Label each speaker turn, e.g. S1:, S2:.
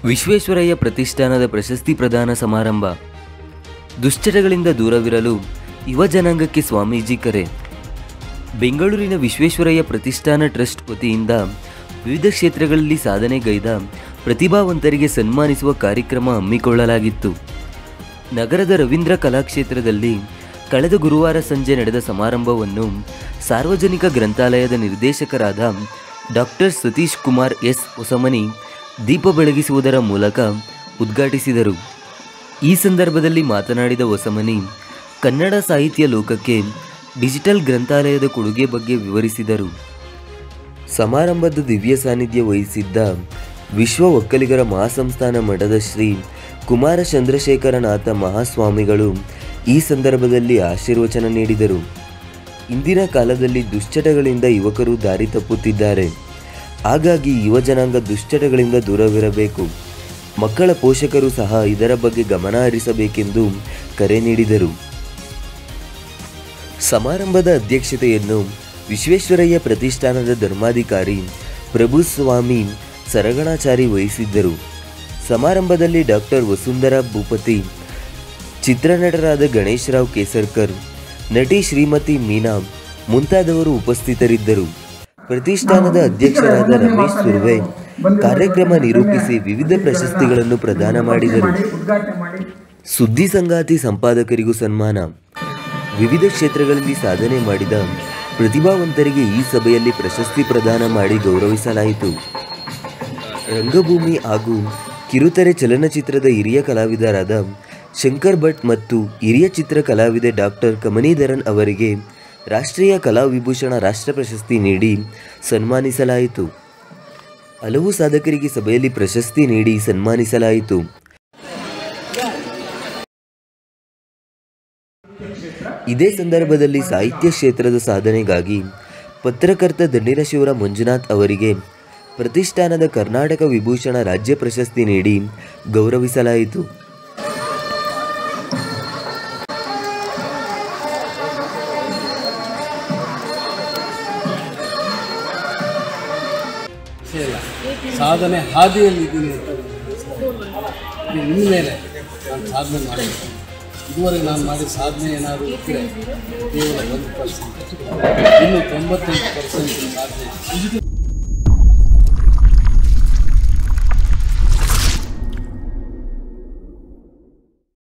S1: ವಿಶ್ವೇಶ್ವರಯ್ಯ ಪ್ರತಿಷ್ಠಾನದ ಪ್ರಶಸ್ತಿ ಪ್ರದಾನ ಸಮಾರಂಭ ದುಶ್ಚಟಗಳಿಂದ ದೂರವಿರಲು ಯುವ ಜನಾಂಗಕ್ಕೆ ಸ್ವಾಮೀಜಿ ಕರೆ ಬೆಂಗಳೂರಿನ ವಿಶ್ವೇಶ್ವರಯ್ಯ ಪ್ರತಿಷ್ಠಾನ ಟ್ರಸ್ಟ್ ವತಿಯಿಂದ ವಿವಿಧ ಕ್ಷೇತ್ರಗಳಲ್ಲಿ ಸಾಧನೆಗೈದ ಪ್ರತಿಭಾವಂತರಿಗೆ ಸನ್ಮಾನಿಸುವ ಕಾರ್ಯಕ್ರಮ ಹಮ್ಮಿಕೊಳ್ಳಲಾಗಿತ್ತು ನಗರದ ರವೀಂದ್ರ ಕಲಾಕ್ಷೇತ್ರದಲ್ಲಿ ಕಳೆದ ಗುರುವಾರ ಸಂಜೆ ನಡೆದ ಸಮಾರಂಭವನ್ನು ಸಾರ್ವಜನಿಕ ಗ್ರಂಥಾಲಯದ ನಿರ್ದೇಶಕರಾದ ಡಾಕ್ಟರ್ ಸತೀಶ್ ಕುಮಾರ್ ಎಸ್ ಹೊಸಮನಿ ದೀಪ ಬೆಳಗಿಸುವುದರ ಮೂಲಕ ಉದ್ಘಾಟಿಸಿದರು ಈ ಸಂದರ್ಭದಲ್ಲಿ ಮಾತನಾಡಿದ ಹೊಸಮನಿ ಕನ್ನಡ ಸಾಹಿತ್ಯ ಲೋಕಕ್ಕೆ ಡಿಜಿಟಲ್ ಗ್ರಂಥಾಲಯದ ಕೊಡುಗೆ ಬಗ್ಗೆ ವಿವರಿಸಿದರು ಸಮಾರಂಭದ ದಿವ್ಯ ಸಾನ್ನಿಧ್ಯ ವಹಿಸಿದ್ದ ವಿಶ್ವ ಒಕ್ಕಲಿಗರ ಮಹಾಸಂಸ್ಥಾನ ಮಠದ ಶ್ರೀ ಕುಮಾರ ಚಂದ್ರಶೇಖರನಾಥ ಮಹಾಸ್ವಾಮಿಗಳು ಈ ಸಂದರ್ಭದಲ್ಲಿ ಆಶೀರ್ವಚನ ನೀಡಿದರು ಇಂದಿನ ಕಾಲದಲ್ಲಿ ದುಶ್ಚಟಗಳಿಂದ ಯುವಕರು ದಾರಿ ತಪ್ಪುತ್ತಿದ್ದಾರೆ ಹಾಗಾಗಿ ಯುವ ಜನಾಂಗ ದುಶ್ಚಟಗಳಿಂದ ದೂರವಿರಬೇಕು ಮಕ್ಕಳ ಪೋಷಕರು ಸಹ ಇದರ ಬಗ್ಗೆ ಗಮನ ಹರಿಸಬೇಕೆಂದು ಕರೆ ನೀಡಿದರು ಸಮಾರಂಭದ ಅಧ್ಯಕ್ಷತೆಯನ್ನು ವಿಶ್ವೇಶ್ವರಯ್ಯ ಪ್ರತಿಷ್ಠಾನದ ಧರ್ಮಾಧಿಕಾರಿ ಪ್ರಭುಸ್ವಾಮಿ ಸರಗಣಾಚಾರಿ ವಹಿಸಿದ್ದರು ಸಮಾರಂಭದಲ್ಲಿ ಡಾಕ್ಟರ್ ವಸುಂಧರಾ ಭೂಪತಿ ಚಿತ್ರನಟರಾದ ಗಣೇಶ್ ರಾವ್ ಕೇಸರ್ಕರ್ ನಟಿ ಶ್ರೀಮತಿ ಮೀನಾ ಮುಂತಾದವರು ಉಪಸ್ಥಿತರಿದ್ದರು ಪ್ರತಿಷ್ಠಾನದ ಅಧ್ಯಕ್ಷರಾದ ರಮೇಶ್ ಸುರ್ವೆ ಕಾರ್ಯಕ್ರಮ ನಿರೂಪಿಸಿ ವಿವಿಧ ಪ್ರಶಸ್ತಿಗಳನ್ನು ಪ್ರದಾನ ಮಾಡಿದರು
S2: ಉದ್ಘಾಟನೆ ಮಾಡಿ
S1: ಸುದ್ದಿ ಸಂಗಾತಿ ಸಂಪಾದಕರಿಗೂ ಸನ್ಮಾನ ವಿವಿಧ ಕ್ಷೇತ್ರಗಳಲ್ಲಿ ಸಾಧನೆ ಮಾಡಿದ ಪ್ರತಿಭಾವಂತರಿಗೆ ಈ ಸಭೆಯಲ್ಲಿ ಪ್ರಶಸ್ತಿ ಪ್ರದಾನ ಮಾಡಿ ಗೌರವಿಸಲಾಯಿತು ರಂಗಭೂಮಿ ಹಾಗೂ ಕಿರುತೆರೆ ಚಲನಚಿತ್ರದ ಹಿರಿಯ ಕಲಾವಿದರಾದ ಶಂಕರ್ ಭಟ್ ಮತ್ತು ಹಿರಿಯ ಚಿತ್ರ ಕಲಾವಿದೆ ಡಾಕ್ಟರ್ ಕಮನೀಧರನ್ ಅವರಿಗೆ ರಾಷ್ಟ್ರೀಯ ಕಲಾವಿಭೂಷಣ ರಾಷ್ಟ್ರ ಪ್ರಶಸ್ತಿ ನೀಡಿ ಸನ್ಮಾನಿಸಲಾಯಿತು ಹಲವು ಸಾಧಕರಿಗೆ ಸಭೆಯಲ್ಲಿ ಪ್ರಶಸ್ತಿ ನೀಡಿ ಸನ್ಮಾನಿಸಲಾಯಿತು ಇದೇ ಸಂದರ್ಭದಲ್ಲಿ ಸಾಹಿತ್ಯ ಕ್ಷೇತ್ರದ ಸಾಧನೆಗಾಗಿ ಪತ್ರಕರ್ತ ದಂಡಿನ ಶಿವರ ಮಂಜುನಾಥ್ ಅವರಿಗೆ ಪ್ರತಿಷ್ಠಾನದ ಕರ್ನಾಟಕ ವಿಭೂಷಣ ರಾಜ್ಯ ಪ್ರಶಸ್ತಿ ನೀಡಿ ಗೌರವಿಸಲಾಯಿತು
S3: ವಿಷಯ ಇಲ್ಲ ಸಾಧನೆ ಹಾದಿಯಲ್ಲಿದ್ದೀನಿ ಅಂತ ಇದು ಇನ್ಮೇಲೆ ನಾನು ಸಾಧನೆ ಮಾಡಬೇಕು ಇದುವರೆಗೆ ನಾನು ಮಾಡಿದ ಸಾಧನೆ ಏನಾದರೂ ಇದ್ದರೆ ಕೇವಲ ಒಂದು ಪರ್ಸೆಂಟ್ ಇನ್ನು ತೊಂಬತ್ತೆಂಟು ಪರ್ಸೆಂಟ್ ಸಾಧನೆ